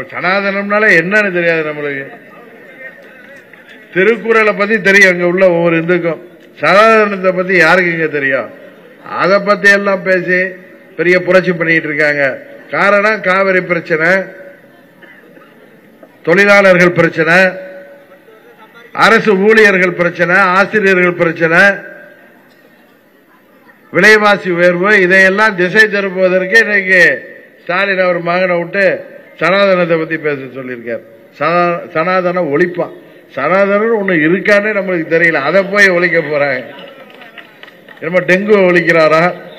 சனாதனம்னால என்னன்னு தெரியாது நம்மளுக்கு திருக்குறளை பத்தி தெரியும் அங்க உள்ள ஒவ்வொரு இந்துக்கும் சனாதனத்தை பத்தி யாருக்கு இங்க தெரியும் அதை பத்தி எல்லாம் பேசி பெரிய புரட்சி பண்ணிட்டு இருக்காங்க காரணம் காவிரி பிரச்சனை தொழிலாளர்கள் பிரச்சனை அரசு ஊழியர்கள் பிரச்சனை ஆசிரியர்கள் பிரச்சனை விலைவாசி உயர்வு இதையெல்லாம் திசை திருப்புவதற்கு இன்னைக்கு ஸ்டாலின் அவர் மகனை விட்டு சனாதனத்தை பத்தி பேச சொல்லியிருக்கார் சனா- சனாதனம் ஒழிப்பான் சனாதனம் ஒண்ணு இருக்கான்னு நம்மளுக்கு தெரியல அதை போய் ஒழிக்க போறாங்க நம்ம டெங்கு ஒழிக்கிறாரா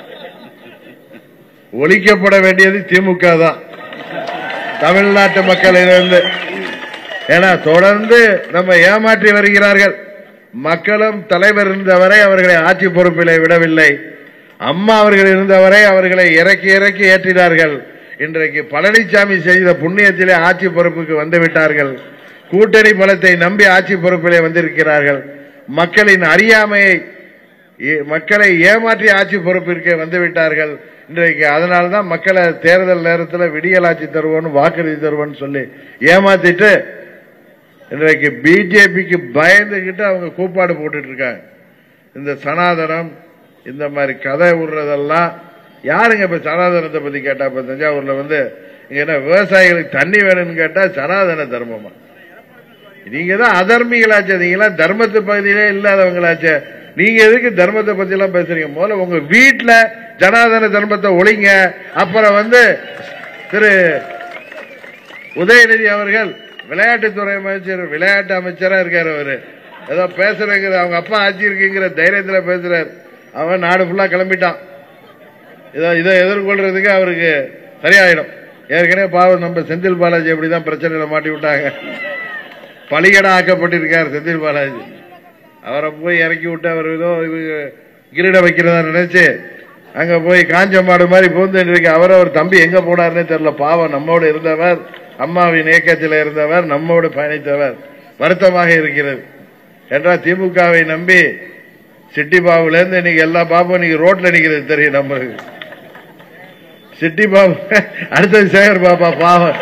ஒழிக்கப்பட வேண்டியது திமுக தான் தமிழ்நாட்டு மக்களிலிருந்து ஏன்னா தொடர்ந்து நம்ம ஏமாற்றி வருகிறார்கள் மக்களும் தலைவர் இருந்தவரை அவர்களை ஆட்சி பொறுப்பிலே விடவில்லை அம்மா அவர்கள் இருந்தவரை அவர்களை இறக்கி இறக்கி ஏற்றினார்கள் இன்றைக்கு பழனிசாமி செய்த புண்ணியத்திலே ஆட்சி பொறுப்புக்கு வந்து விட்டார்கள் கூட்டணி பலத்தை நம்பி ஆட்சி பொறுப்பிலே வந்திருக்கிறார்கள் மக்களின் அறியாமையை ஏ- மக்களை ஏமாற்றி ஆட்சி பொறுப்பிற்கு வந்து விட்டார்கள் இன்றைக்கு அதனால்தான் மக்களை தேர்தல் நேரத்தில் விடியல் ஆட்சி தருவோன்னு வாக்குறுதி தருவோன்னு சொல்லி ஏமாத்திட்டு இன்றைக்கு பிஜேபிக்கு பயந்துகிட்டு அவங்க கூப்பாடு போட்டுட்டு இருக்காங்க இந்த சனாதனம் இந்த மாதிரி கதை விடுறதெல்லாம் யாருங்க இப்ப சனாதனத்தை பத்தி கேட்டா இப்ப தஞ்சாவூர்ல வந்து இங்க என்ன விவசாயிகளுக்கு தண்ணி வேணும்னு கேட்டா சனாதன தர்மமா நீங்க தான் அதர்மிகளாச்சே நீங்க தர்மத்து பகுதியிலே இல்லாதவங்களாச்சே நீங்க எதுக்கு தர்மத்தை பத்தி எல்லாம் பேசுறீங்க முதல்ல உங்க வீட்டுல ஜனாதன தர்மத்தை ஒழிங்க அப்புறம் வந்து திரு உதயநிதி அவர்கள் விளையாட்டுத்துறை அமைச்சர் விளையாட்டு அமைச்சரா இருக்காரு அவரு ஏதோ பேசுறேங்கிற அவங்க அப்பா ஆட்சி இருக்குங்கிற தைரியத்துல பேசுறாரு அவன் நாடு ஃபுல்லா கிளம்பிட்டான் இதை இதை எதிர்கொள்றதுக்கு அவருக்கு சரியாயிடும் ஏற்கனவே பாவம் நம்ம செந்தில் பாலாஜி அப்படிதான் பிரச்சனையில மாட்டி விட்டாங்க பலிகடா ஆக்கப்பட்டிருக்கார் செந்தில் பாலாஜி அவரை போய் இறக்கி விட்டு அவர் ஏதோ இவங்க கிரீட வைக்கிறதா நினைச்சு அங்க போய் காஞ்ச மாடு மாதிரி பூந்து இருக்கு அவர் அவர் தம்பி எங்க போனார்னே தெரியல பாவம் நம்மோடு இருந்தவர் அம்மாவின் இயக்கத்தில் இருந்தவர் நம்மோடு பயணித்தவர் வருத்தமாக இருக்கிறது என்றால் திமுகவை நம்பி சிட்டி பாபுல இருந்து இன்னைக்கு எல்லா பாபும் இன்னைக்கு ரோட்ல நிக்கிறது தெரியும் நம்மளுக்கு சிட்டி பாபு அடுத்தது சேகர் பாபா பாவம்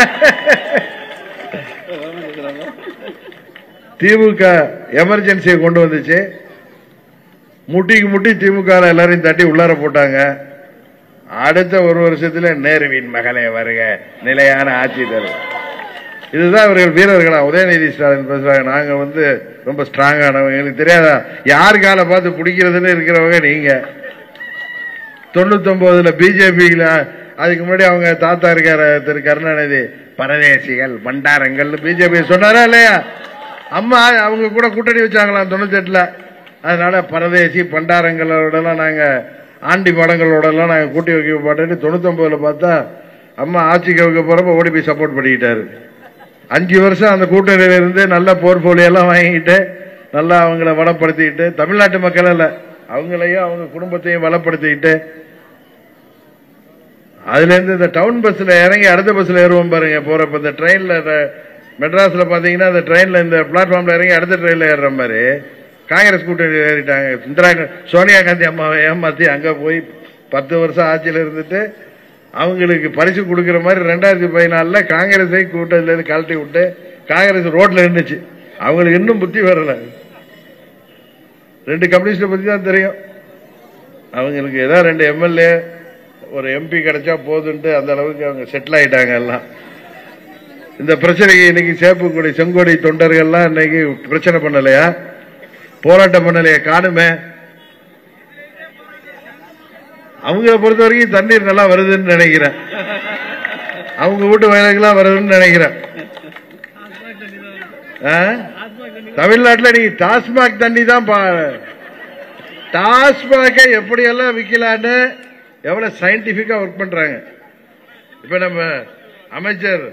திமுக எமர்ஜென்சியை கொண்டு வந்துச்சு முட்டிக்கு முட்டி திமுக ல எல்லாரையும் தட்டி உள்ளார போட்டாங்க அடுத்த ஒரு வருஷத்துல நேருவின் மகளே வருக நிலையான ஆட்சி தரும் இதுதான் இவர்கள் வீரர்களா உதயநிதி ஸ்டாலின் பேசுறாங்க நாங்க வந்து ரொம்ப ஸ்ட்ராங்கானவங்க எங்களுக்கு தெரியாதா யார் காலை பார்த்து பிடிக்கிறதுன்னு இருக்கிறவங்க நீங்க தொண்ணூத்தொன்பதுல பிஜேபியில அதுக்கு முன்னாடி அவங்க தாத்தா இருக்காரு திரு கருணாநிதி பரதேசிகள் பண்டாரங்கள் பிஜேபி சொன்னாரா இல்லையா அம்மா அவங்க கூட கூட்டணி வச்சாங்களாம் தொண்ணூத்தி எட்டுல அதனால பரதேசி பண்டாரங்களோட எல்லாம் நாங்க ஆண்டி படங்களோட எல்லாம் நாங்க கூட்டி வைக்க மாட்டேன்னு தொண்ணூத்தொன்பதுல பார்த்தா அம்மா ஆட்சிக்கு வைக்க போறப்ப ஓடி போய் சப்போர்ட் பண்ணிக்கிட்டாரு அஞ்சு வருஷம் அந்த கூட்டணியில இருந்து நல்ல போர்ட்போலியோ எல்லாம் வாங்கிட்டு நல்லா அவங்கள வளப்படுத்திக்கிட்டு தமிழ்நாட்டு மக்கள் அல்ல அவங்களையும் அவங்க குடும்பத்தையும் வளப்படுத்திக்கிட்டு அதுல இருந்து இந்த டவுன் பஸ்ல இறங்கி அடுத்த பஸ்ல ஏறுவோம் பாருங்க போறப்ப இந்த ட்ரெயின்ல மெட்ராஸ்ல பாத்தீங்கன்னா இந்த ட்ரெயின்ல இந்த பிளாட்ஃபார்ம்ல இறங்கி அடுத்த ட்ரெயின்ல ஏறுற மாதிரி காங்கிரஸ் கூட்டணி ஏறிட்டாங்க இந்திரா கா- சோனியா காந்தி அம்மாவை ஏமாத்தி அங்க போய் பத்து வருஷம் ஆட்சியில இருந்துட்டு அவங்களுக்கு பரிசு கொடுக்கிற மாதிரி ரெண்டாயிரத்தி பதினாலுல காங்கிரஸை கூட்டத்துல இருந்து கழட்டி விட்டு காங்கிரஸ் ரோட்ல இருந்துச்சு அவங்களுக்கு இன்னும் புத்தி வரல ரெண்டு கம்யூனிஸ்ட பத்தி தான் தெரியும் அவங்களுக்கு ஏதாவது ரெண்டு எம்எல்ஏ ஒரு எம்பி கிடைச்சா போதுன்ட்டு அந்த அளவுக்கு அவங்க செட்டில் ஆயிட்டாங்க எல்லாம் இந்த பிரச்சனைக்கு இன்னைக்கு சேப்புக்குடி செங்கோடி தொண்டர்கள்லாம் இன்னைக்கு பிரச்சனை பண்ணலையா போராட்டம் பண்ணலையா காணுமே அவங்கள பொறுத்த வரைக்கும் தண்ணீர் நல்லா வருதுன்னு நினைக்கிறேன் அவங்க வீட்டு வயலுக்கெல்லாம் வருதுன்னு நினைக்கிறேன் ஆ? தமிழ்நாட்டுல நீங்க டாஸ்மாக் தண்ணி தான் பா- டாஸ்மாகை எப்படியெல்லாம் விற்கலான்னு எவ்வளவு சயின்டிபிக்கா ஒர்க் பண்றாங்க இப்ப நம்ம அமைச்சர்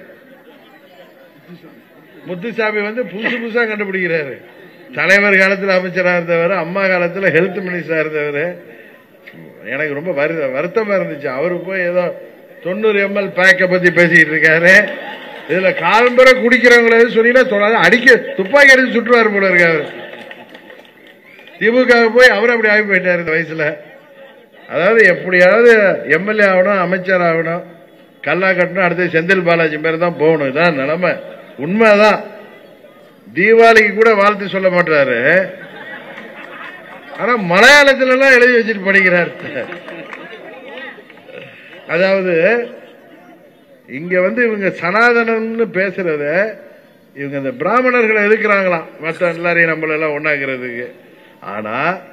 முத்துசாமி வந்து புதுசு புதுசா கண்டுபிடிக்கிறாரு தலைவர் காலத்துல அமைச்சரா இருந்தவர் அம்மா காலத்துல ஹெல்த் மினிஸ்டரா இருந்தவர் எனக்கு ரொம்ப வருத்த- வருத்தமா இருந்துச்சு அவரு போய் ஏதோ தொண்ணூறு எம்எல் பேக்கை பத்தி பேசிட்டு இருக்காரு இதுல காலம்பரை குடிக்கிறவங்கள எதுவும் சொன்னீங்கன்னா சொல்லாத அடிக்க துப்பாக்கி அடிச்சு சுற்றுவாரு போல இருக்காரு திமுக போய் அவர் அப்படி ஆகி போயிட்டாரு இந்த வயசுல அதாவது எப்படியாவது எம்எல்ஏ ஆகணும் அமைச்சர் ஆகணும் கல்லா கட்டணும் அடுத்து செந்தில் பாலாஜி பேர் தான் போகணும் இதான் நிலைமை உண்மைதான் தீபாவளிக்கு கூட வாழ்த்து சொல்ல மாட்டாரு ஆனா மலையாளத்துல எல்லாம் எழுதி வச்சுட்டு படிக்கிறார் அதாவது இங்க வந்து இவங்க சனாதனம்னு பேசுறத இவங்க இந்த பிராமணர்களை எதுக்குறாங்களாம் மற்ற எல்லாரையும் நம்மள எல்லாம் ஒண்ணாக்குறதுக்கு ஆனா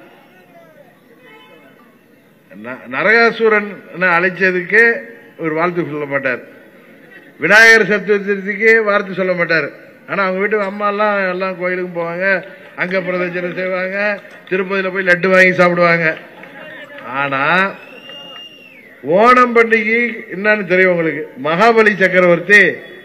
ந- நரகாசுரன் அழைச்சதுக்கு ஒரு வாழ்த்து சொல்ல மாட்டார் விநாயகர் சதுர்த்திக்கு வார்த்தை சொல்ல மாட்டார் ஆனா அவங்க வீட்டு அம்மா எல்லாம் எல்லாம் கோயிலுக்கு போவாங்க அங்க பிரதட்சணம் செய்வாங்க திருப்பதியில போய் லட்டு வாங்கி சாப்பிடுவாங்க ஆனா ஓணம் பண்டிகை என்னன்னு தெரியும் உங்களுக்கு மகாபலி சக்கரவர்த்தி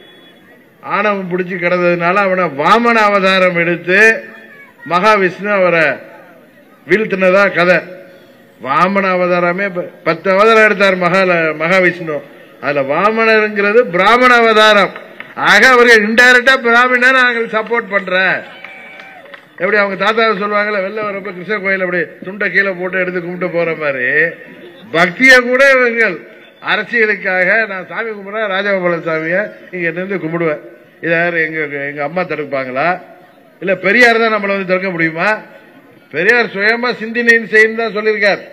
ஆணவம் பிடிச்சு கிடந்ததுனால அவனை வாமன அவதாரம் எடுத்து மகாவிஷ்ணு அவரை வீழ்த்தினதா கதை வாமன அவதாரமே ப- பத்து அவதாரம் எடுத்தார் மகா மகாவிஷ்ணு அதுல வாமனருங்கிறது பிராமண அவதாரம் ஆக அவர்கள் இன்டைரக்டா பிராமணர் நாங்கள் சப்போர்ட் பண்ற எப்படி அவங்க தாத்தா சொல்லுவாங்கல்ல வெளில வரப்ப கிருஷ்ண கோயில் அப்படி துண்டை கீழே போட்டு எடுத்து கும்பிட்டு போற மாதிரி பக்தியை கூட இவங்கள் அரசியலுக்காக நான் சாமி கும்பிடுறேன் ராஜகோபாலன் சாமியை இங்க நின்று கும்பிடுவேன் இதை யாரு எங்க எங்க அம்மா தடுப்பாங்களா இல்ல பெரியார் தான் நம்மளை வந்து தடுக்க முடியுமா பெரியார் சுயமா சிந்தினையின் செய்யும் தான் சொல்லியிருக்கார்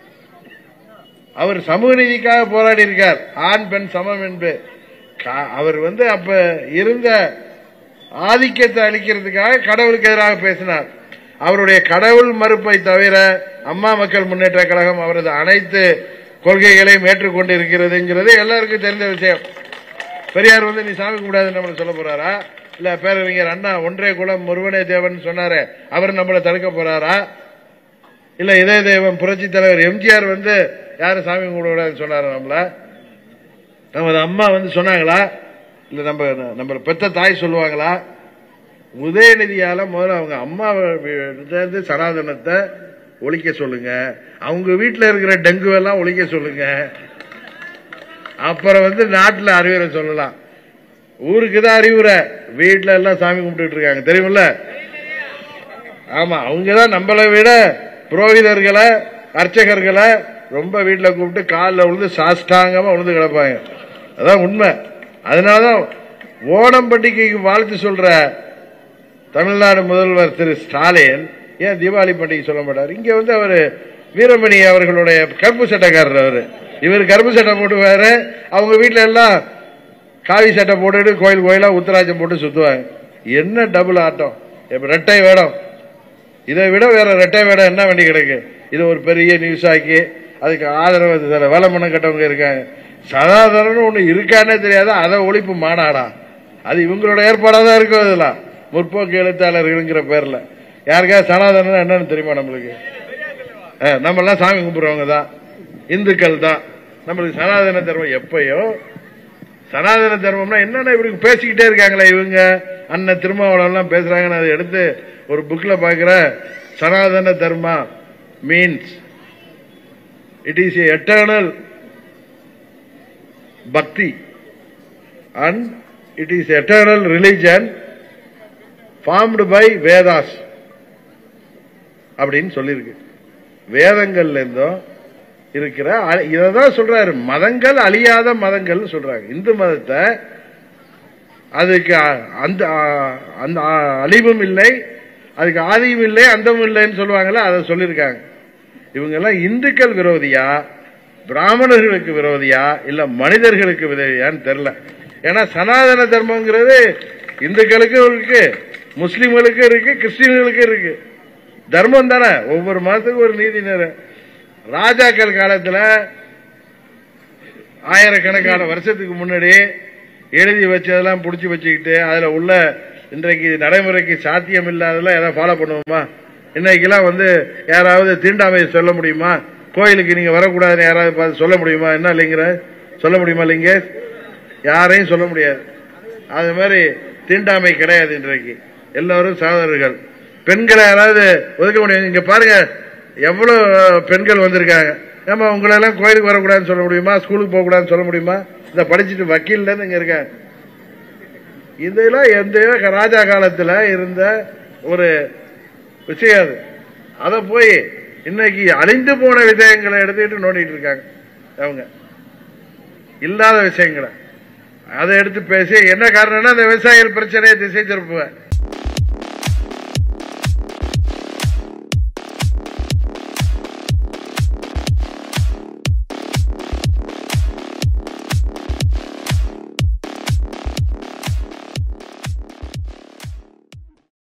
அவர் சமூக நீதிக்காக போராடி இருக்கார் ஆண் பெண் சமம் என்று கா- அவர் வந்து அப்ப இருந்த ஆதிக்கத்தை அளிக்கிறதுக்காக கடவுளுக்கு எதிராக பேசினார் அவருடைய கடவுள் மறுப்பை தவிர அம்மா மக்கள் முன்னேற்ற கழகம் அவரது அனைத்து கொள்கைகளையும் ஏற்றுக்கொண்டு இருக்கிறதுங்கிறது எல்லாருக்கும் தெரிந்த விஷயம் பெரியார் வந்து நீ சாமி கும்பிடாதுன்னு நம்மளை சொல்ல போறாரா இல்ல பேரறிஞர் அண்ணா ஒன்றே குலம் ஒருவனே தேவன் சொன்னாரு அவர் நம்மளை தடுக்க போறாரா இல்ல இதய தெய்வம் புரட்சி தலைவர் எம்ஜிஆர் வந்து யாரும் சாமி கும்பிடக்கூடாதுன்னு சொன்னாரு நம்மள நமது அம்மா வந்து சொன்னாங்களா இல்ல நம்ம நம்ம பெத்த தாய் சொல்லுவாங்களா உதயநிதியால முதல்ல அவங்க அம்மா இருந்து சனாதனத்தை ஒழிக்க சொல்லுங்க அவங்க வீட்டுல இருக்கிற டெங்கு எல்லாம் ஒழிக்க சொல்லுங்க அப்புறம் வந்து நாட்டுல அறிவுரை சொல்லலாம் ஊருக்கு தான் அறிவுரை வீட்டுல எல்லாம் சாமி கும்பிட்டு இருக்காங்க தெரியுமில்ல ஆமா அவங்க தான் நம்மளை விட புரோகிதர்களை அர்ச்சகர்களை ரொம்ப வீட்டுல கூப்பிட்டு காலில் விழுந்து சாஷ்டாங்கமா விழுந்து கிடப்பாங்க அதான் உண்மை அதனாலதான் ஓணம் பண்டிகைக்கு வாழ்த்து சொல்ற தமிழ்நாடு முதல்வர் திரு ஸ்டாலின் ஏன் தீபாவளி பண்டிகை சொல்ல மாட்டார் இங்க வந்து அவரு வீரமணி அவர்களுடைய கருப்பு சட்டைக்காரர் அவரு இவர் கருப்பு சட்டை போட்டுவாரு அவங்க வீட்டுல எல்லாம் காவி சட்டை போட்டுட்டு கோயில் கோயிலா உத்தராஜம் போட்டு சுத்துவாங்க என்ன டபுள் ஆட்டம் இப்ப ரெட்டை வேடம் இதை விட வேற ரெட்டை வேடம் என்ன வேண்டி கிடக்கு இது ஒரு பெரிய நியூஸ் ஆக்கி அதுக்கு ஆதரவு சில வேலை மண்ணம் கட்டவங்க இருக்காங்க சனாதனம் ஒண்ணு இருக்கானே தெரியாது அதை ஒழிப்பு மாநாடா அது இவங்களோட ஏற்பாடா தான் இருக்கும் இதெல்லாம் முற்போக்கு எழுத்தாளர்கள்ங்கிற பேர்ல யாருக்காவது சனாதனம் என்னன்னு தெரியுமா நம்மளுக்கு அஹ், நம்ம எல்லாம் சாமி கும்பிடுறவங்க தான் இந்துக்கள் தான் நம்மளுக்கு சனாதன தர்மம் எப்பயோ சனாதன தர்மம்னா என்னென்ன இப்படி பேசிக்கிட்டே இருக்காங்களே இவங்க அண்ணன் திருமாவளவன் எல்லாம் பேசுறாங்கன்னு அதை எடுத்து ஒரு புக்ல பாக்குற Sanatana Dharma means it is eternal bhakti and it is eternal religion formed by Vedas அப்படின்னு சொல்லியிருக்கு வேதங்கள்ல இருந்தும் இருக்கிற அ- இததான் சொல்றாரு மதங்கள் அழியாத மதங்கள் சொல்றாங்க இந்து மதத்தை அதுக்கு அ- அந்த அ- அந்த அ- அழிவும் இல்லை அதுக்கு ஆதியும் இல்லை அந்தமும் இல்லைன்னு சொல்லுவாங்கல்ல அதை சொல்லியிருக்காங்க இவங்க எல்லாம் இந்துக்கள் விரோதியா பிராமணர்களுக்கு விரோதியா இல்ல மனிதர்களுக்கு விரோதியான்னு தெரியல ஏன்னா சனாதன தர்மங்கிறது இந்துக்களுக்கும் இருக்கு முஸ்லிம்களுக்கும் இருக்கு கிறிஸ்டின்களுக்கும் இருக்கு தர்மம் தானே ஒவ்வொரு மாதத்துக்கும் ஒரு நீதி நேரம் ராஜாக்கள் காலத்துல ஆயிரக்கணக்கான வருஷத்துக்கு முன்னாடி எழுதி வச்சதெல்லாம் புடிச்சு வச்சுக்கிட்டு அதுல உள்ள இன்றைக்கு நடைமுறைக்கு சாத்தியம் இல்லாதெல்லாம் எதாவது ஃபாலோ பண்ணுவோமா இன்னைக்கெல்லாம் வந்து யாராவது தீண்டாமையை சொல்ல முடியுமா கோயிலுக்கு நீங்க வரக்கூடாதுன்னு யாராவது பார்த்து சொல்ல முடியுமா என்ன இல்லைங்கிற சொல்ல முடியுமா இல்லைங்க யாரையும் சொல்ல முடியாது அது மாதிரி தீண்டாமை கிடையாது இன்றைக்கு எல்லாரும் சகோதரர்கள் பெண்களை யாராவது ஒதுக்க முடியும் இங்க பாருங்க எவ்வளவு பெண்கள் வந்திருக்காங்க ஏமா உங்களை எல்லாம் கோயிலுக்கு வரக்கூடாதுன்னு சொல்ல முடியுமா ஸ்கூலுக்கு போக கூடாதுன்னு சொல்ல முடியுமா இந்த படிச்சுட்டு வக்கீல் இங்க இருக்காங்க இதெல்லாம் எந்த ராஜா காலத்துல இருந்த ஒரு விஷயம் அது அத போய் இன்னைக்கு அழிந்து போன விஷயங்களை எடுத்துக்கிட்டு நோண்டிட்டு இருக்காங்க அவங்க இல்லாத விஷயங்களை அதை எடுத்து பேசி என்ன காரணம்னா அந்த விவசாயிகள் பிரச்சனையை திசை திருப்புவேன்